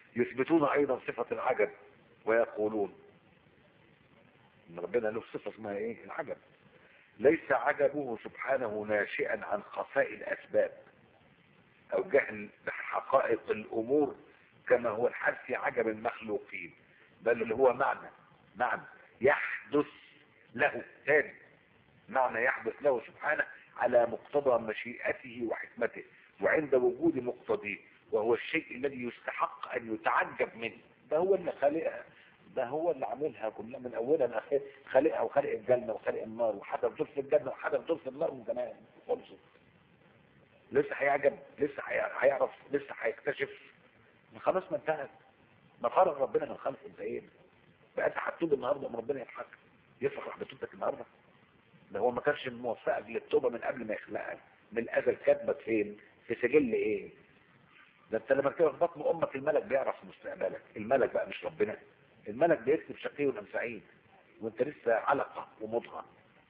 يثبتون ايضا صفة العجب ويقولون ان ربنا له صفة اسمها ايه العجب ليس عجبه سبحانه ناشئا عن خفاء الاسباب او جهل بحقائق الامور كما هو الحال في عجب المخلوقين بل اللي هو معنى معنى يحدث له ثاني معنى يحدث له سبحانه على مقتضى مشيئته وحكمته وعند وجود مقتضيه وهو الشيء الذي يستحق ان يتعجب منه ده هو اللي خالقها ده هو اللي عاملها كلها من اولها لاخرها خالقها وخالق الجنه وخالق النار وحدث دور في الجنه وحدث دور في النار من زمان خلصت لسه هيعجب لسه هي- هيعرف لسه هيكتشف ما خلاص ما انتهت ما فرغ ربنا من خلقه انت ايه بقى انت هتتوب النهارده ما ربنا يضحك يفرح بتوبتك النهارده ده هو ما كانش موفقك للتوبه من قبل ما يخلقك من الازل كاتبك فين في سجل ايه ده انت لما كده في بطن امك الملك بيعرف مستقبلك الملك بقى مش ربنا الملك بيكتب شقي ولا سعيد وانت لسه علقه ومضغه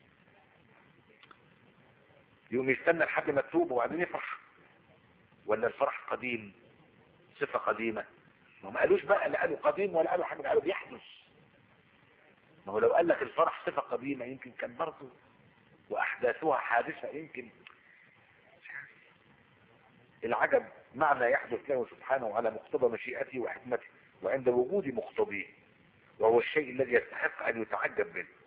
يقوم يستنى لحد ما تتوب وبعدين يفرح ولا الفرح قديم صفه قديمه ما هم قالوش بقى لا قالوا قديم ولا قالوا حاجه قالوا بيحدث ما هو لو قال لك الفرح صفه قديمه يمكن كان برضه واحداثها حادثه يمكن العجب معنى يحدث له سبحانه على مقتضى مشيئته وحكمته وعند وجود مقتضيه وهو الشيء الذي يستحق ان يتعجب منه